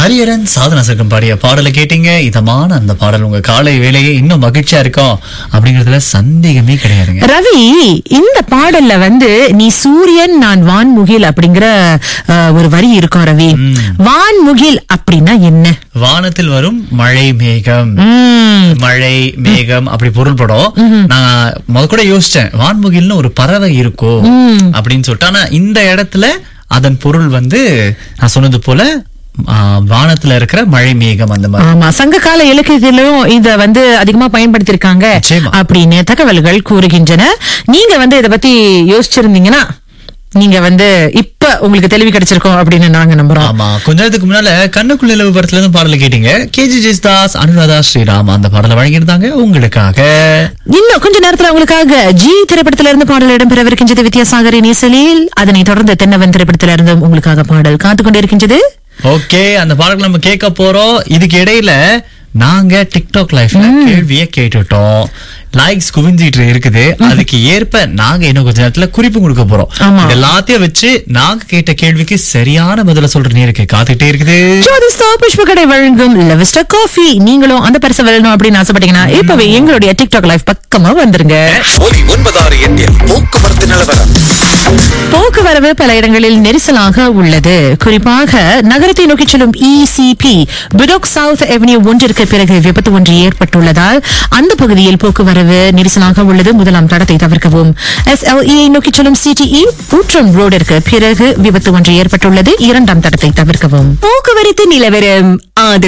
ஹரியரன் சாதனா சர்க்கம் பாடிய பாடலை கேட்டீங்க இதமான அந்த பாடல் உங்க காலை வேலையே இன்னும் மகிழ்ச்சியா இருக்கும் அப்படிங்கறதுல சந்தேகமே கிடையாதுங்க ரவி இந்த பாடல்ல வந்து நீ சூரியன் நான் வான்முகில் அப்படிங்கிற அஹ், ஒரு வரி இருக்கும் ரவி வான்முகில் அப்படின்னா என்ன வானத்தில் வரும் மழை மேகம் உம், மழை மேகம் அப்படி பொருள்படும் நான் முத கூட யோசிச்சேன் வான்முகில்னு ஒரு பறவை இருக்கோ அப்படின்னு சொல்லிட்டு ஆனா இந்த இடத்துல அதன் பொருள் வந்து நான் சொன்னது போல ஆ, வானத்துல இருக்கிற மழை மேகம் அந்த மாதிரி ஆமா சங்ககால இலக்கியத்திலும் இத வந்து அதிகமா பயன்படுத்திருக்காங்க நிச்சயமா. அப்படின்னு தகவல்கள் கூறுகின்றன நீங்க வந்து இத பத்தி யோசிச்சிருந்தீங்கன்னா நீங்க வந்து இப்ப உங்களுக்கு தெளிவு கிடைச்சிருக்கோம் அப்படின்னு நாங்க நம்புறோம் ஆமா கொஞ்ச நேரத்துக்கு முன்னால கண்ணுக்குள் நிலவு படத்துல இருந்து பாடல கேட்டீங்க கேஜி ஜெயஸ்தாஸ் அனுராதா ஸ்ரீராம் அந்த பாடலை வழங்கியிருந்தாங்க உங்களுக்காக இன்னும் கொஞ்ச நேரத்துல உங்களுக்காக ஜி திரைப்படத்துல இருந்து பாடல் இடம்பெறவிருக்கின்றது வித்யாசாகரின் இசையில் அதனைத் தொடர்ந்து தென்னவன் திரைப்படத்துல இருந்து உங்களுக்காக பாடல் காத்து கொண்டிருக்கின்றது ஓகே அந்த பாடல் நம்ம கேட்க போறோம் இதுக்கு இடையில நாங்க டிக்டாக் லைஃப்ல கேள்விய கேட்டுட்டோம் லைக்ஸ் குவிஞ்சிட்டு இருக்குது அதுக்கு ஏற்ப நாங்க இன்னும் கொஞ்ச நேரத்துல குறிப்பு கொடுக்க போறோம் ஆமா. இது எல்லாத்தையும் வச்சு நாங்க கேட்ட கேள்விக்கு சரியான பதில சொல்ற நேருக்கு காத்துக்கிட்டே இருக்குது ஜோதிஸ்தா புஷ்பகடை வழங்கும் லெவிஸ்டர் காஃபி நீங்களும் அந்த பரிசு வெல்லணும் அப்படின்னு ஆசைப்பட்டீங்கன்னா இப்பவே எங்களுடைய டிக்டாக் லைஃப் பக்கமா வந்துருங்க ஒலி ஒன்பதாறு எட்டில் போக்குவரத்து நிலவரம் போக்குவரவு பல இடங்களில் நெரிசலாக உள்ளது குறிப்பாக நகரத்தை நோக்கி செல்லும் இசிபி பிடோக் சவுத் அவென்யூ ஒன்றிற்கு பிறகு விபத்து ஒன்று ஏற்பட்டுள்ளதால் அந்த பகுதியில் போக்குவரவு நெரிசலாக உள்ளது முதலாம் தடத்தை தவிர்க்கவும் எஸ்எல்இ நோக்கி செல்லும் சிடிஇ ஊற்றம் ரோடிற்கு பிறகு விபத்து ஒன்று ஏற்பட்டுள்ளது இரண்டாம் தடத்தை தவிர்க்கவும் போக்குவரத்து நிலவரம்